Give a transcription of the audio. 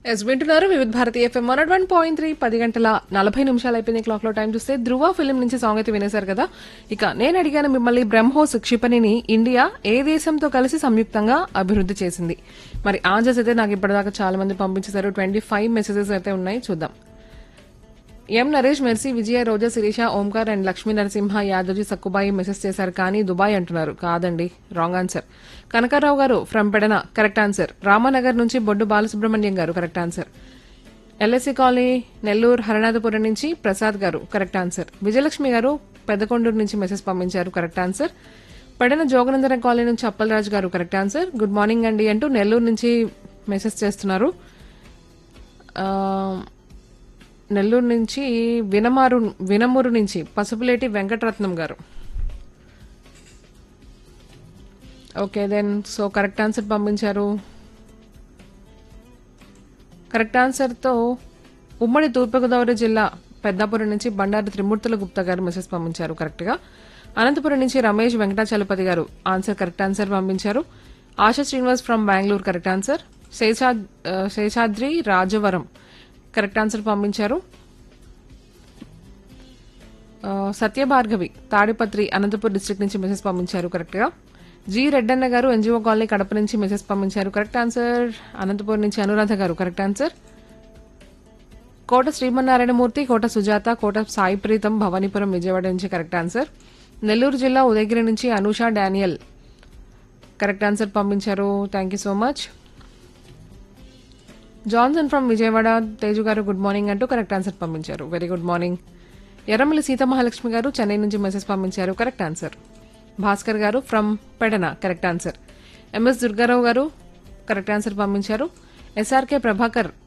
yes వింటున్నారు Vividh Bharati FM one one point three పది గంటల నలభై నిమిషాలు అయిపోయింది క్లాక్ లో టైం చూస్తే ధృవ ఫిలిం నుంచి సాంగ్ అయితే వినేశారు కదా ఇక నేను అడిగాను మిమ్మల్ని బ్రహ్మోస్ క్షిపణిని ఇండియా ఏ దేశంతో కలిసి సంయుక్తంగా అభివృద్ధి చేసింది మరి ఆన్సర్స్ అయితే నాకు ఇప్పటిదాకా చాలా మంది పంపించేశారు ట్వంటీ ఫైవ్ మెసేజెస్ అయితే ఉన్నాయి చూద్దాం M Naresh Mercy Vijaya Roja Sirisha Omkar and Lakshmi Narasimha యాదవ్జీ సక్కుబాయి మెసేజ్ చేశారు కానీ దుబాయ్ అంటున్నారు కాదండి రాంగ్ ఆన్సర్ కనకారావు గారు from Pedana correct answer Ramanagar నుంచి బొడ్డు బాలసుబ్రహ్మణ్యం గారు correct answer LSC colony Nellore Haranathapuram నుంచి ప్రసాద్ గారు కరెక్ట్ ఆన్సర్ విజయలక్ష్మి గారు పెద్దకొండూరు నుంచి మెసేజ్ పంపించారు కరెక్ట్ ఆన్సర్ పడిన జోగనందరం కాలనీ నుంచి అప్పలరాజు గారు కరెక్ట్ ఆన్సర్ గుడ్ మార్నింగ్ అండి అంటూ నెల్లూరు నుంచి మెసేజ్ చేస్తున్నారు ఆ, నెల్లూరు నుంచి వినమారు వినమూరు నుంచి పసుపులేటి వెంకటరత్నం గారు okay then so correct answer పంపించారు కరెక్ట్ ఆన్సర్తో ఉమ్మడి తూర్పుగోదావరి జిల్లా పెద్దాపురం నుంచి బండారు త్రిమూర్తుల గుప్తా గారు మెసేజ్ పంపించారు కరెక్ట్గా అనంతపురం నుంచి రమేష్ వెంకటాచలపతి గారు ఆన్సర్ కరెక్ట్ ఆన్సర్ పంపించారు Asha Srinivas from Bengaluru correct answer శేషాద్ ఆ, శేషాద్రి రాజవరం కరెక్ట్ ఆన్సర్ పంపించారు ఆ, సత్యభార్గవి తాడిపత్రి అనంతపూర్ డిస్ట్రిక్ట్ నుంచి మెసేజ్ పంపించారు కరెక్ట్గా జి రెడ్డన్న గారు ఎన్జిఓ కాలనీ కడప నుంచి మెసేజ్ పంపించారు కరెక్ట్ ఆన్సర్ అనంతపూర్ నుంచి అనురాధ గారు కరెక్ట్ ఆన్సర్ కోట శ్రీమన్నారాయణమూర్తి కోట సుజాత కోట సాయి ప్రీతం భవానీపురం విజయవాడ నుంచి కరెక్ట్ ఆన్సర్ నెల్లూరు జిల్లా ఉదయగిరి నుంచి అనూష డానియల్ కరెక్ట్ ఆన్సర్ పంపించారు thank you so much Johnson from Vijayawada Teju garu good morning అంటూ కరెక్ట్ ఆన్సర్ పంపించారు very good morning Erramalli Seethamahalakshmi garu Chennai నుంచి మెసేజ్ పంపించారు correct answer Bhaskar garu from Pedana correct answer MS Durgarao garu correct answer పంపించారు ఎస్ఆర్కే ప్రభాకర్